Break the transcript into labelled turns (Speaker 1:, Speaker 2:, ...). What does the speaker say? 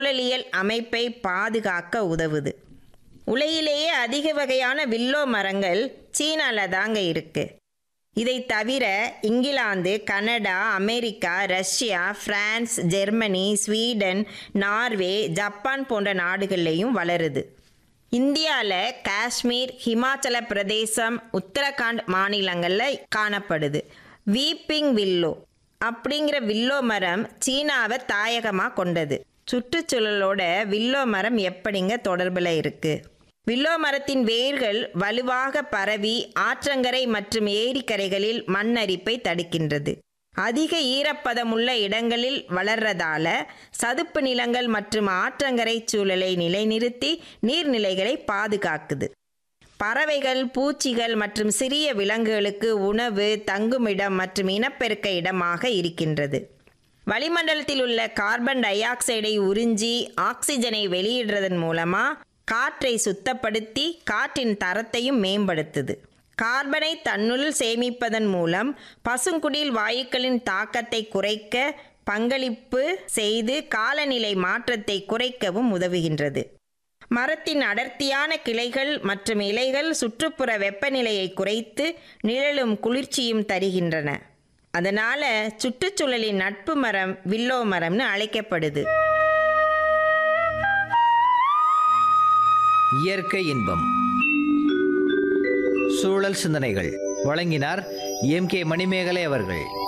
Speaker 1: சூழலியல் அமைப்பை பாதுகாக்க உதவுது உலகிலேயே அதிக வகையான வில்லோ மரங்கள் சீனால தாங்க இருக்கு இதை தவிர England Canada America Russia France Germany Sweden Norway Japan போன்ற நாடுகள்லையும் வளருது இந்தியாவில் காஷ்மீர் ஹிமாச்சல பிரதேசம் உத்தரகாண்ட் மாநிலங்களில் காணப்படுது வீப்பிங் வில்லோ அப்படிங்கிற வில்லோ மரம் சீனாவை தாயகமாக கொண்டது சுற்றுச்சூழலோட வில்லோ மரம் எப்படிங்க தொடர்பில் இருக்கு வில்லோ மரத்தின் வேர்கள் வலுவாக பரவி ஆற்றங்கரை மற்றும் ஏரிக்கரைகளில் மண்ணரிப்பை தடுக்கின்றது அதிக ஈரப்பதமுள்ள இடங்களில் வளர்றதால சதுப்பு நிலங்கள் மற்றும் ஆற்றங்கரை சூழலை நிலைநிறுத்தி நீர்நிலைகளை பாதுகாக்குது பறவைகள் பூச்சிகள் மற்றும் சிறிய விலங்குகளுக்கு உணவு தங்குமிடம் மற்றும் இனப்பெருக்க இடமாக இருக்கின்றது வளிமண்டலத்தில் உள்ள கார்பன் டை ஆக்சைடை உறிஞ்சி ஆக்சிஜனை வெளியிடுறதன் மூலமா காற்றை சுத்தப்படுத்தி காற்றின் தரத்தையும் மேம்படுத்துது கார்பனை தன்னுள் சேமிப்பதன் மூலம் பசுங்குடில் வாயுக்களின் தாக்கத்தை குறைக்க பங்களிப்பு செய்து காலநிலை மாற்றத்தை குறைக்கவும் உதவுகின்றது மரத்தின் அடர்த்தியான கிளைகள் மற்றும் இலைகள் சுற்றுப்புற வெப்பநிலையை குறைத்து நிழலும் குளிர்ச்சியும் தருகின்றன அதனால சுற்றுச்சூழலின் நட்பு மரம் வில்லோ மரம்னு அழைக்கப்படுது
Speaker 2: இயற்கை இன்பம் சூழல் சிந்தனைகள் வழங்கினார் எம் கே மணிமேகலை அவர்கள்